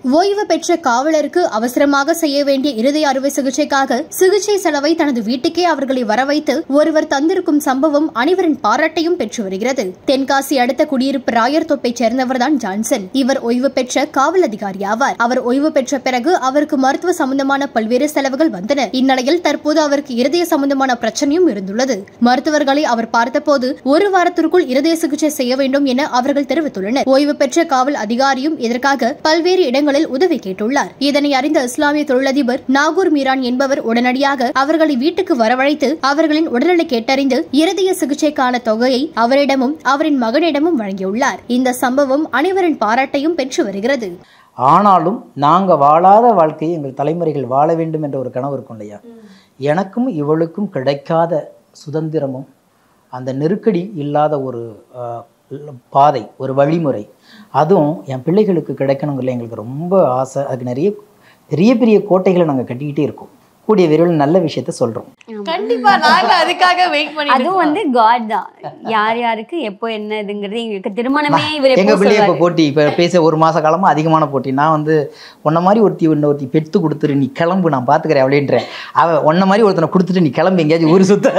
ஓய்வு பெற்ற காவலருக்கு அவசரமாக செய்ய வேண்டிய இருதய அறுவை சிகிச்சைக்காக சிகிச்சை செலவை தனது வீட்டுக்கே அவர்களை வரவைத்து ஒருவர் தந்திருக்கும் சம்பவம் அனைவரின் பாராட்டையும் பெற்று வருகிறது தென்காசி அடுத்த குடியிருப்பு ராயர் தொப்பைச் சேர்ந்தவர்தான் ஜான்சன் இவர் ஓய்வு பெற்ற காவல் அதிகாரி ஆவார் அவர் ஓய்வு பெற்ற பிறகு அவருக்கு மருத்துவ சம்பந்தமான பல்வேறு செலவுகள் வந்தன இந்நிலையில் தற்போது அவருக்கு இருதய சம்பந்தமான பிரச்சனையும் இருந்துள்ளது மருத்துவர்களை அவர் பார்த்தபோது ஒரு வாரத்திற்குள் இருதய சிகிச்சை செய்ய வேண்டும் என அவர்கள் தெரிவித்துள்ளனர் ஓய்வு பெற்ற காவல் அதிகாரியும் இதற்காக பல்வேறு இடங்களில் உதவி கேட்டுள்ளார் இதனை அறிந்த இஸ்லாமிய தொழிலதிபர் நாகூர் மீரான் என்பவர் உடனடியாக அவர்களை வீட்டுக்கு வரவழைத்து அவர்களின் உடல்நிலை கேட்டறிந்து இருதய சிகிச்சைக்கான தொகையை அவரிடமும் அவரின் மகனிடமும் வழங்கியுள்ளார் இந்த சம்பவம் அனைவரின் பாராட்டையும் பெற்று வருகிறது ஆனாலும் நாங்கள் வாழாத வாழ்க்கையை எங்கள் தலைமுறைகள் வாழ வேண்டும் என்ற ஒரு கனவு இருக்கும் இல்லையா எனக்கும் இவளுக்கும் கிடைக்காத சுதந்திரமும் அந்த நெருக்கடி இல்லாத ஒரு அஹ், பாதை ஒரு வழிமுறை அதுவும் என் பிள்ளைகளுக்கு கிடைக்கணுங்கிறதுல எங்களுக்கு ரொம்ப ஆசை அதுக்கு நிறைய பெரிய பெரிய கோட்டைகளை நாங்கள் கட்டிக்கிட்டே இருக்கோம் கூடிய விரைவில் நல்ல விஷயத்த சொல்கிறோம் கண்டிப்பா நாங்க அதுக்காக வெயிட் பண்ணி அதுவும் வந்து காட் தான் யார் யாருக்கு எப்போ என்ன இதுங்கிறது எங்களுக்கு திருமணமே இவர் எங்கள் எப்போ பிள்ளைய இப்போ சொல்றாரு போட்டி இப்போ பேச ஒரு மாத காலமாக அதிகமான போட்டி நான் வந்து உன்ன மாதிரி ஒருத்தி ஒன்று ஒருத்தி பெற்று கொடுத்துரு நீ கிளம்பு நான் பார்த்துக்கிறேன் அப்படின்றேன் அவன் உன்ன மாதிரி ஒருத்தனை கொடுத்துட்டு நீ கிளம்பு எங்கேயாச்சும் ஊர் சுத்த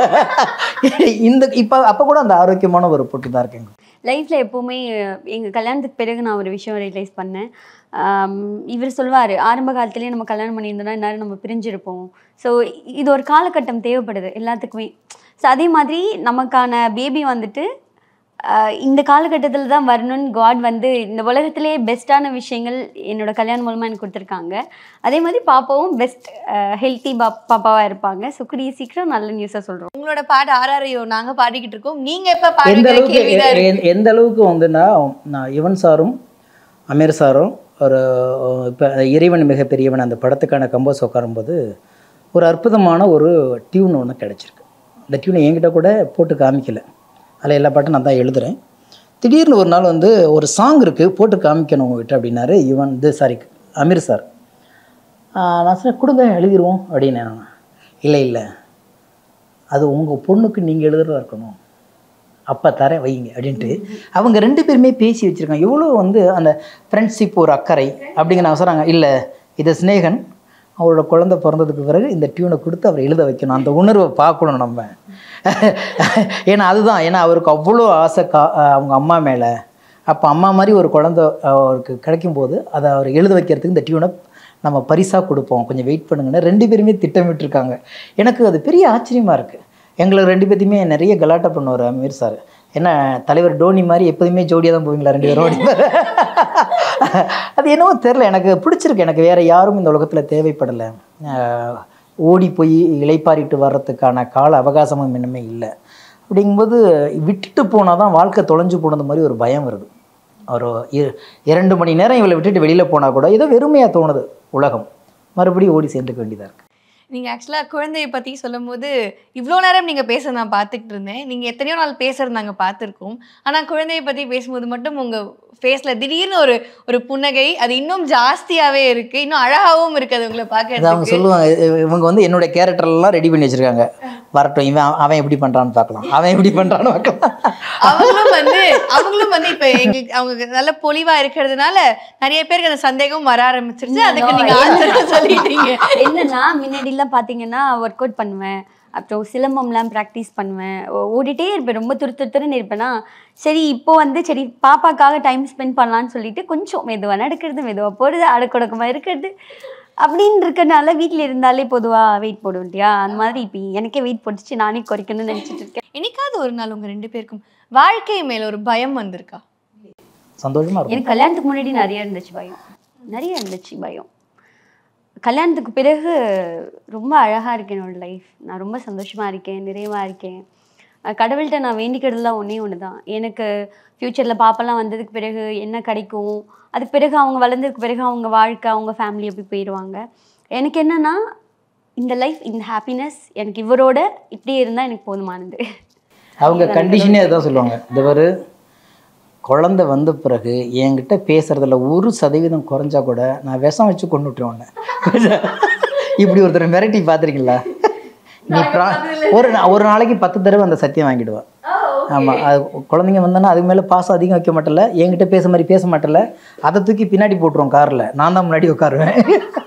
இந்த இப்போ அப்போ கூட அந்த ஆரோக்கியமான ஒரு போட்டி தான் இருக்குங்க லைஃப்ல எப்பவுமே எங்க கல்யாணத்துக்கு பிறகு நான் ஒரு விஷயம் ரியலைஸ் பண்ணேன் ஆம், இவர் சொல்வாரு ஆரம்ப காலத்திலேயே நம்ம கல்யாணம் பண்ணியிருந்தோம்னா இந்நேரம் நம்ம பிரிஞ்சிருப்போம் ஸோ இது ஒரு காலகட்டம் தேவைப்படுது எல்லாத்துக்குமே ஸோ அதே மாதிரி நமக்கான பேபி வந்துட்டு ஆஹ், இந்த காலகட்டத்தில் தான் வரணும்னு காட் வந்து இந்த உலகத்திலே பெஸ்ட்டான விஷயங்கள் என்னோட கல்யாணம் மூலமாக எனக்கு கொடுத்துருக்காங்க அதே மாதிரி பாப்பாவும் பெஸ்ட் ஹெல்த்தி பாப்பாவாக இருப்பாங்க ஸோ கூடிய சீக்கிரம் நல்ல நியூஸாக சொல்கிறோம் உங்களோட பாட்டு ஆர்ஆர்ஐயோ நாங்க பாடிக்கிட்டு இருக்கோம் நீங்க எப்ப எந்த பாடுற அளவுக்கு கேள்விதான் இருக்கு. எ- எந்த அளவுக்கு வந்துன்னா நான் யுவன் சாரும் அமீர் சாரும் ஒரு இப்போ இறைவன் மிகப்பெரியவன் அந்த படத்துக்கான கம்போஸ் உட்காரும்போது ஒரு அற்புதமான ஒரு டியூன் ஒன்று கிடச்சிருக்கு அந்த டியூனை என்கிட்ட கூட போட்டு காமிக்கல அதில் எல்லா பாட்டும் நான் தான் எழுதுகிறேன் திடீர்னு ஒரு நாள் வந்து ஒரு சாங் இருக்குது போட்டு காமிக்கணும் உங்ககிட்ட அப்படின்னாரு யுவன் இது சாரி அமீர் சார் ஆஹ் நான் சொன்னேன் கொடுங்க எழுதிருவோம் அப்படின்னேன் நான் இல்லை இல்லை அது உங்கள் பொண்ணுக்கு நீங்கள் எழுதுறதா இருக்கணும் அப்போ தரேன் வைங்க அப்படின்ட்டு அவங்க ரெண்டு பேருமே பேசி வச்சுருக்காங்க எவ்வளோ வந்து அந்த ஃப்ரெண்ட்ஷிப் ஒரு அக்கறை அப்படிங்கிற நான் சொல்கிறாங்க இல்லை இது ஸ்னேகன் அவரோட குழந்தை பிறந்ததுக்கு பிறகு இந்த டியூனை கொடுத்து அவர் எழுத வைக்கணும் அந்த உணர்வை பார்க்கணும் நம்ம ஏன்னா அதுதான் ஏன்னா அவருக்கு அவ்வளோ ஆசை கா அவங்க அம்மா மேலே அப்போ அம்மா மாதிரி ஒரு குழந்தை அவருக்கு கிடைக்கும்போது அதை அவர் எழுத வைக்கிறதுக்கு இந்த டியூனை நம்ம பரிசாக கொடுப்போம் கொஞ்சம் வெயிட் பண்ணுங்கன்னு ரெண்டு பேருமே திட்டமிட்டிருக்காங்க எனக்கு அது பெரிய ஆச்சரியமாக இருக்குது எங்களுக்கு ரெண்டு பேர்த்தையுமே நிறைய கலாட்டா பண்ணுவார் அமீர் சார் என்ன தலைவர் டோனி மாதிரி எப்போதுமே ஜோடியாக தான் போவீங்களா ரெண்டு பேரும் அப்படிம்பாரு. அது என்னவோ தெரில எனக்கு பிடிச்சிருக்கு எனக்கு வேறு யாரும் இந்த உலகத்தில் தேவைப்படலை ஆஹ் ஓடி போய் இளைப்பாறிட்டு வர்றதுக்கான கால அவகாசமும் இன்னுமே இல்லை அப்படிங்கும்போது விட்டுட்டு போனால் தான் வாழ்க்கை தொலைஞ்சு போனது மாதிரி ஒரு பயம் வருது ஒரு இ- இரண்டு மணி நேரம் இவளை விட்டுட்டு வெளியில் போனால் கூட ஏதோ வெறுமையாக தோணுது உலகம் மறுபடியும் ஓடி சேர்ந்துக்க வேண்டியதாக இருக்குது நீங்க ஆக்சுவலா குழந்தைய பத்தி சொல்லும்போது இவ்வளோ நேரம் நீங்க பேச நான் பார்த்துக்கிட்டு இருந்தேன் நீங்க எத்தனையோ நாள் பேசுறது நாங்க பார்த்துருக்கோம் ஆனா குழந்தைய பத்தி பேசும்போது மட்டும் உங்க ஃபேஸ்ல திடீர்னு ஒரு ஒரு புன்னகை அது இன்னும் ஜாஸ்தியாவே இருக்கு இன்னும் அழகாவும் இருக்கு அது உங்களை அது அவங்க பார்க்கறதுக்கு சொல்லுவாங்க இ- இவங்க வந்து என்னுடைய கேரக்டர்லாம் ரெடி பண்ணி வச்சிருக்காங்க வரட்டும் இவன் அவன் எப்படி பண்ணுறான்னு பார்க்கலாம் அவன் எப்படி பண்ணுறான்னு பார்க்கலாம் அவங்களும் வந்து அவங்களும் வந்து இப்ப எங்களுக்கு அவங்க நல்ல பொலிவா இருக்கிறதுனால நிறைய பேருக்கு அந்த சந்தேகம் வர ஆரம்பிச்சிருச்சு அதுக்கு நீங்க ஆன்சர் சொல்லிட்டீங்க என்னன்னா முன்னாடிலாம் பார்த்தீங்கன்னா ஒர்க் அவுட் பண்ணுவேன் அப்புறம் சிலம்பம்லாம் ப்ராக்டிஸ் பண்ணுவேன் ஓ- ஓடிட்டே இருப்பேன் ரொம்ப துரு துரு துருன்னு இருப்பேனா சரி இப்போ வந்து சரி பாப்பாக்காக டைம் ஸ்பெண்ட் பண்ணலான்னு சொல்லிட்டு கொஞ்சம் மெதுவாக நடக்கிறது மெதுவாக போகிறது அடக்கொடக்கமாக இருக்கிறது அப்படின்னு இருக்கனால வீட்டில் இருந்தாலே பொதுவாக வெயிட் போடும் இல்லையா அந்த மாதிரி இப்போ எனக்கே வெயிட் போட்டுச்சு நானே குறைக்கணும்னு நினச்சிட்டு இருக்கேன் என்னைக்காவது ஒரு நாள் உங்க ரெண்டு பேருக்கும் வாழ்க்கை மேல ஒரு பயம் வந்திருக்கா சந்தோஷமாக இருக்கும் எனக்கு கல்யாணத்துக்கு முன்னாடி நிறைய இருந்துச்சு பயம் நிறைய இருந்துச்சு பயம் கல்யாணத்துக்கு பிறகு ரொம்ப அழகாக இருக்கு என்னோட லைஃப் நான் ரொம்ப சந்தோஷமாக இருக்கேன் நிறைவாக இருக்கேன் அஹ் கடவுள்கிட்ட நான் வேண்டிக்கிறதுலாம் ஒன்றே ஒன்று தான் எனக்கு ஃப்யூச்சரில் பாப்பெல்லாம் வந்ததுக்கு பிறகு என்ன கிடைக்கும் அதுக்கு பிறகு அவங்க வளர்ந்ததுக்கு பிறகு அவங்க வாழ்க்கை அவங்க ஃபேமிலி எப்படி போயிடுவாங்க எனக்கு என்னன்னா இந்த லைஃப் இந்த ஹாப்பினஸ் எனக்கு இவரோட இப்படியே இருந்தால் எனக்கு போதுமானது அவங்க கண்டிஷனே அதுதான் சொல்லுவாங்க இந்த ஒரு குழந்தை வந்த பிறகு என்கிட்ட பேசுறதுல ஒரு சதவீதம் குறைஞ்சா கூட நான் விஷம் வச்சு கொண்டு விட்டுருவேன் இப்படி ஒருத்தர் மிரட்டி பார்த்துருக்கீங்களா நீ ப்ரா ஒரு நா- ஒரு நாளைக்கு பத்து தடவை அந்த சத்தியம் வாங்கிடுவா ஆமாம் அது குழந்தைங்க வந்தோன்னா அதுக்கு மேலே பாசம் அதிகம் வைக்க மாட்டல என்கிட்ட பேச மாதிரி பேச மாட்டல அதை தூக்கி பின்னாடி போட்டுருவோம் காரில் நான் தான் முன்னாடி உட்காருவேன்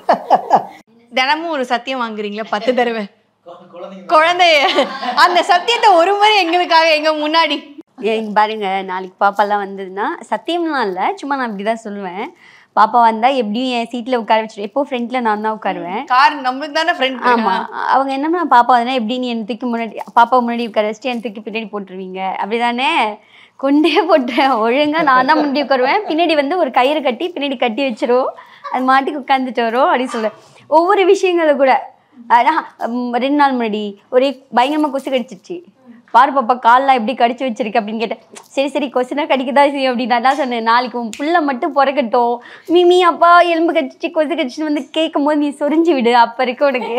தினமும் ஒரு சத்தியம் வாங்குறீங்களா பத்து தடவை குழந்தைய அந்த சத்தியத்தை ஒரு முறை எங்களுக்காக எங்க முன்னாடி இங்க பாருங்க நாளைக்கு பாப்பாலாம் வந்ததுன்னா சத்தியம்லாம் இல்லை சும்மா நான் இப்படி தான் சொல்லுவேன் பாப்பா வந்தா எப்படியும் என் சீட்ல உட்கார வச்சிருவேன் எப்போ ஃப்ரண்ட்ல நான் தான் உட்காருவேன் கார் நம்மளுக்கு தானே ஃப்ரெண்ட் ஆமா அவங்க என்ன பாப்பா வந்தா எப்படி நீ என் தூக்கி முன்னாடி பாப்பா முன்னாடி உட்கார வச்சுட்டு என் தூக்கி பின்னாடி போட்டுருவீங்க அப்படிதானே கொண்டே போட்டுறேன் ஒழுங்கா நான் தான் முன்னாடி உட்காருவேன் பின்னாடி வந்து ஒரு கயிறு கட்டி பின்னாடி கட்டி வச்சிரும் அது மாட்டுக்கு உட்காந்துட்டு வரும் அப்படின்னு சொல்லுவேன் ஒவ்வொரு விஷயங்களை கூட ஆனா, ம், ரெண்டு நாள் முன்னாடி ஒரே பயங்கரமா கொசு கடிச்சிருச்சு பாரு பாப்பா கால்லாம் எப்படி கடிச்சு வச்சிருக்கு அப்படின்னு கேட்டேன் சரி சரி கொசுனா கடிக்கதா செய்யும் அப்படின்னு நான் தான் சொன்னேன் நாளைக்கு உன் புள்ள மட்டும் பிறக்கட்டும் மிமி அப்பா எலும்பு கடிச்சிச்சு கொசு கடிச்சுன்னு வந்து கேட்கும் போது நீ சொரிஞ்சு விடு அப்ப இருக்கு உனக்கு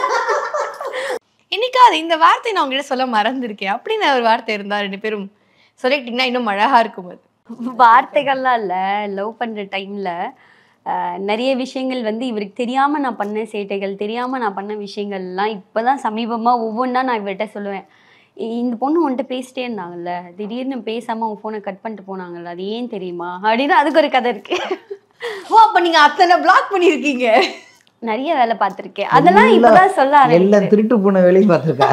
இன்னைக்கு அது இந்த வார்த்தை நான் உங்ககிட்ட சொல்ல மறந்துருக்கேன் அப்படின்னு ஒரு வார்த்தை இருந்தா ரெண்டு பேரும் சொல்லிட்டீங்கன்னா இன்னும் அழகா இருக்கும் அது வார்த்தைகள்லாம் இல்லை லவ் பண்ணுற டைமில் நிறைய விஷயங்கள் வந்து இவருக்கு தெரியாமல் நான் பண்ண சேட்டைகள் தெரியாமல் நான் பண்ண விஷயங்கள்லாம் இப்போ தான் சமீபமாக ஒவ்வொன்றா நான் இவர்கிட்ட சொல்லுவேன் இ- இந்த பொண்ணு உன்கிட்ட பேசிட்டே இருந்தாங்கல்ல திடீர்னு பேசாமல் உன் ஃபோனை கட் பண்ணிட்டு போனாங்கல்ல அது ஏன் தெரியுமா அப்படின்னு அதுக்கு ஒரு கதை இருக்கு ஓ அப்ப நீங்க அத்தனை பிளாக் பண்ணிருக்கீங்க நிறைய வேலை பார்த்துருக்கேன் அதெல்லாம் இப்போதான் சொல்ல ஆரம்பிச்சேன் எல்லாம் திருட்டு போன வேலையும் பார்த்துருக்கா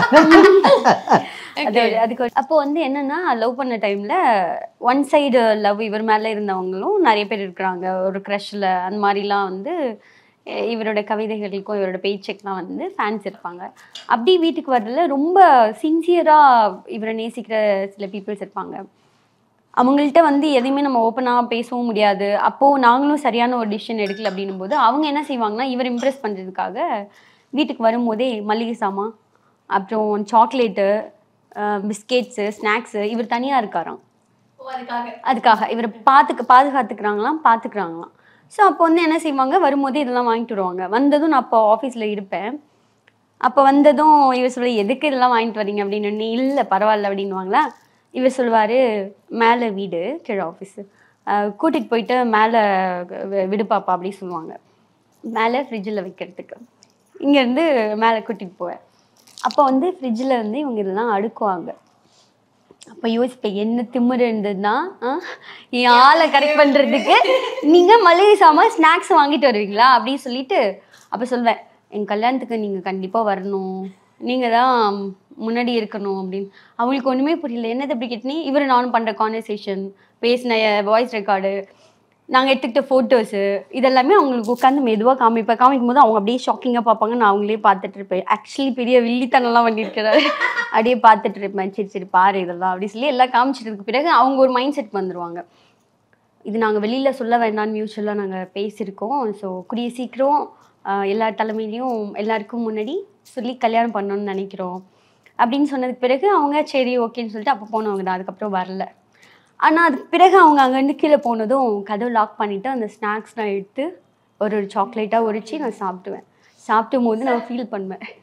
அது ஒரு- அதுக்கு ஒரு- அப்போ வந்து என்னன்னா லவ் பண்ண டைம்ல ஒன் சைடு லவ் இவர் மேல இருந்தவங்களும் நிறைய பேர் இருக்கிறாங்க ஒரு க்ரஷ்ல அந்த மாதிரிலாம் வந்து அஹ் இவரோட கவிதைகளுக்கும் இவரோட பேச்சுக்கெலாம் வந்து ஃபேன்ஸ் இருப்பாங்க அப்படி வீட்டுக்கு வரதுல ரொம்ப சின்சியரா இவரை நேசிக்கிற சில பீப்புள்ஸ் இருப்பாங்க அவங்கள்ட்ட வந்து எதையுமே நம்ம ஓப்பனாக பேசவும் முடியாது அப்போது நாங்களும் சரியான ஒரு டிசிஷன் எடுக்கல அப்படின்னும் போது அவங்க என்ன செய்வாங்கன்னா இவர் இம்ப்ரெஸ் பண்ணுறதுக்காக வீட்டுக்கு வரும்போதே மளிகை சாமான் அப்புறம் சாக்லேட்டு பிஸ்கெட்ஸு ஸ்நாக்ஸு இவர் தனியாக இருக்காராம் அதுக்காக இவரை பார்த்துக்க பாதுகாத்துக்கிறாங்களாம் பார்த்துக்கிறாங்களாம் ஸோ அப்போ வந்து என்ன செய்வாங்க வரும்போது இதெல்லாம் வாங்கிட்டு வருவாங்க வந்ததும் நான் அப்போ ஆஃபீஸில் இருப்பேன் அப்போ வந்ததும் இவர் சொல்ல எதுக்கு இதெல்லாம் வாங்கிட்டு வரீங்க அப்படின்னு நீ இல்லை பரவாயில்ல அப்படின்னுவாங்களா இவர் சொல்லுவார் மேலே வீடு கீழே ஆஃபீஸு கூட்டிகிட்டு போயிட்டு மேலே விடு பாப்பா அப்படி சொல்லுவாங்க மேலே ஃப்ரிட்ஜில் வைக்கிறதுக்கு இங்கேருந்து மேலே கூட்டிகிட்டு போவேன் அப்போ வந்து ஃப்ரிட்ஜில் வந்து இவங்க இதெல்லாம் அடுக்குவாங்க அப்போ யோசிப்பேன் என்ன திமிரு இருந்ததுன்னா ஆ, என் ஆளை கரெக்ட் பண்ணுறதுக்கு நீங்கள் மளிகை சாமான் ஸ்நாக்ஸ் வாங்கிட்டு வருவீங்களா அப்படின்னு சொல்லிட்டு அப்போ சொல்வேன் என் கல்யாணத்துக்கு நீங்கள் கண்டிப்பாக வரணும் நீங்கள் தான் முன்னாடி இருக்கணும் அப்படின்னு அவங்களுக்கு ஒன்றுமே புரியல என்னது அப்படி கேட்டனி இவர் நானும் பண்ணுற கான்வர்சேஷன் பேசின வாய்ஸ் ரெக்கார்டு நாங்கள் எடுத்துக்கிட்ட ஃபோட்டோஸு இதெல்லாமே அவங்களுக்கு உட்காந்து மெதுவாக காமிப்பேன் காமிக்கும் போது அவங்க அப்படியே ஷாக்கிங்காக பார்ப்பாங்க நான் அவங்களே பார்த்துட்டு இருப்பேன் ஆக்சுவலி பெரிய வில்லித்தனம்லாம் பண்ணியிருக்கிறாரு அப்படியே பார்த்துட்டு இருப்பேன் சரி சரி பாரு இதெல்லாம் அப்படி சொல்லி எல்லாம் காமிச்சிட்டதுக்கு பிறகு அவங்க ஒரு மைண்ட் செட் வந்துருவாங்க இது நாங்கள் வெளியில் சொல்ல வேண்டாம்னு மியூச்சுவலாக நாங்கள் பேசியிருக்கோம் ஸோ கூடிய சீக்கிரம் ஆஹ், எல்லா தலைமையிலையும் எல்லாருக்கும் முன்னாடி சொல்லி கல்யாணம் பண்ணணும்னு நினைக்கிறோம் அப்படின்னு சொன்னதுக்கு பிறகு அவங்க சரி ஓகேன்னு சொல்லிட்டு அப்போ போனவங்க தான் அதுக்கப்புறம் வரல ஆனால் அதுக்கு பிறகு அவங்க அங்கேருந்து கீழே போனதும் கதவு லாக் பண்ணிவிட்டு அந்த ஸ்நாக்ஸ் நான் எடுத்து ஒரு ஒரு சாக்லேட்டாக உரிச்சு நான் சாப்பிடுவேன் சாப்பிடும் போது நான் ஃபீல் பண்ணுவேன்